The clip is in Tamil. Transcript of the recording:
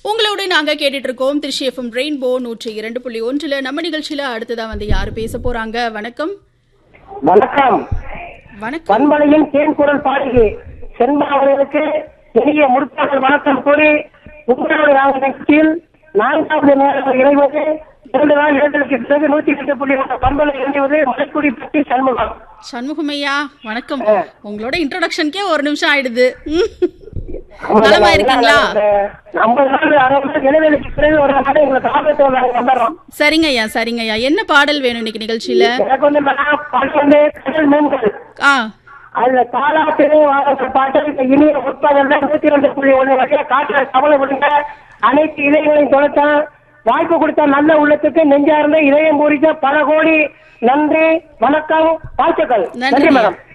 உங்களோட நாங்க கேட்டுட்டு இருக்கோம் திருச்சி எஃப்எம் ரெயின்போ நூற்றி இரண்டு புள்ளி ஒன்றுல நம்ம நிகழ்ச்சியில அடுத்ததா வந்து யாரு பேச போறாங்க வணக்கம் வணக்கம் வணக்கம் பண்பலையின் தேன் குரல் பாடகி சென்மா அவர்களுக்கு இனிய முற்பகல் வணக்கம் கூறி உங்களுடைய நாங்கள் நிகழ்ச்சியில் நான்காவது நேரம் இணைவது இரண்டு நாள் இரண்டுக்கு பிறகு நூத்தி எட்டு புள்ளி ஒன்று பண்பலை இணைவது மலைக்குடி பற்றி சண்முகம் சண்முகம் ஐயா வணக்கம் உங்களோட இன்ட்ரோடக்ஷனுக்கே ஒரு நிமிஷம் ஆயிடுது ம். நலமா இருக்கீங்களா ஐம்பது நாள் அறுபது நாள் இடைவெளிக்கு பிறகு ஒரு நாள் எங்களுக்கு ஆபத்து நாங்கள் வந்துடுறோம் சரிங்க ஐயா சரிங்க ஐயா என்ன பாடல் வேணும் இன்னைக்கு நிகழ்ச்சியில எனக்கு வந்து நான் பாட்டு வந்து கடல் மீன்கள் ஆ அதுல காலாத்திரை வாரங்கள் பாட்டு இந்த இனிய உட்பாதல்ல நூத்தி ரெண்டு புள்ளி ஒண்ணு வகையில காட்டுல கவலை விடுங்க அனைத்து இதயங்களையும் தொலைத்தான் வாய்ப்பு கொடுத்த நல்ல உள்ளத்துக்கு நெஞ்சார்ந்த இதயம் பூரித்த பல கோடி நன்றி வணக்கம் வாழ்த்துக்கள் நன்றி நன்றி மேடம்